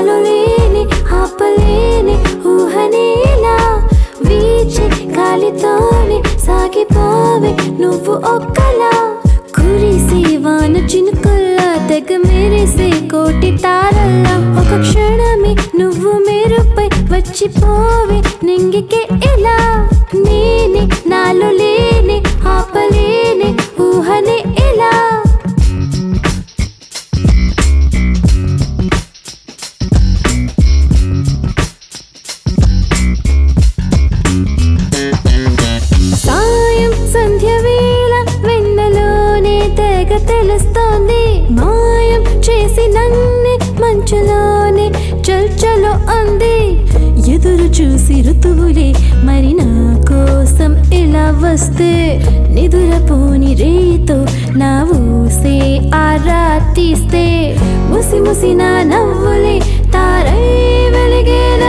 నాలో లేని ఆపలేని ఊహనేలా వీచి గాలితోనే సాగిపోవే నువ్వు ఒక్కలా కురిసే వాన చినుకుల్లా తెగ మెరిసే కోటి తారల్లా ఒక క్షణమే నువ్వు మెరుపై వచ్చిపోవే నింగికే ఎలా నేనే నాలో లేని ఆపలేని ఊహనే ఎలా సాయం సంధ్య వేళ వెన్నెలోనే తెగ తెలుస్తోంది మాయం చేసి నన్ను మంచులోనే చల్చలో అంది ఎదురు చూసి ఋతువులే మరి నా కోసం ఇలా వస్తే నిదురపోని రేతో నా ఊసే ఆరా తీస్తే ముసి ముసి నా నవ్వులే తారై వెలిగేలా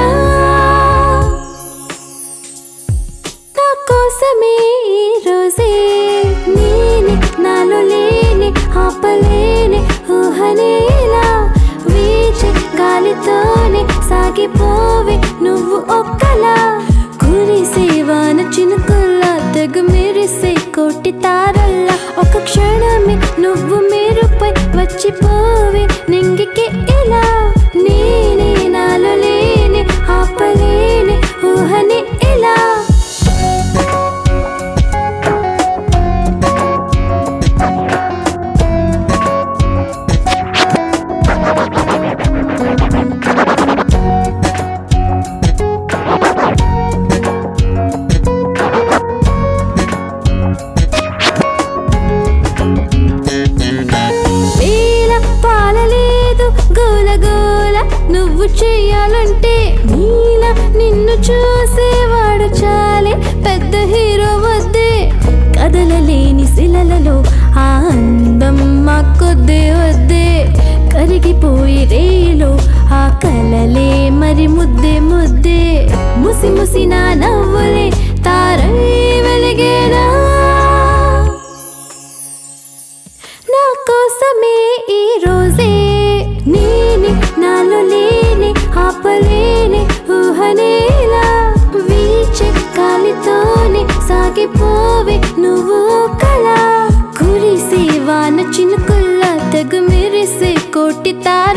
నా కోసమే ఈ రోజే నేనే నాలో లేని ఆపలేని ఊహనేలా వీచే గాలితోనే సాగిపోవే నువ్వు ఒక్కలా కురిసే వాన చినుకుల్లా తెగ మెరిసే కోటి తారల్లా ఒక క్షణమే నువ్వు మెరుపై వచ్చిపోవే నింగికి ఎలా నేనే నాలో లేని ఆపలేని ఊహని ఎలా వేల పాలలేదు గోల గోల నువ్వు చెయ్యాలంటే నీల నిన్ను చూసేవాడు చాలే పెద్ద హీరో వద్దే కదలలేని శిలలలో ఆ అందం మా కొద్దే వద్దే కరిగిపోయి రేలో ఆ కలలే మరి ముద్దే ముద్దే ముసి ముసి నా నవ్వులే తారై వెలిగేదా నా కోసమే ఈ రోజే నేనే నాలో లేని ఆపలేని ఊహనేలా వీచే గాలితోనే సాగిపోవే నువ్వు కళ కురిసే వాన చినుకుల్లా తెగ మెరిసే కోటి తార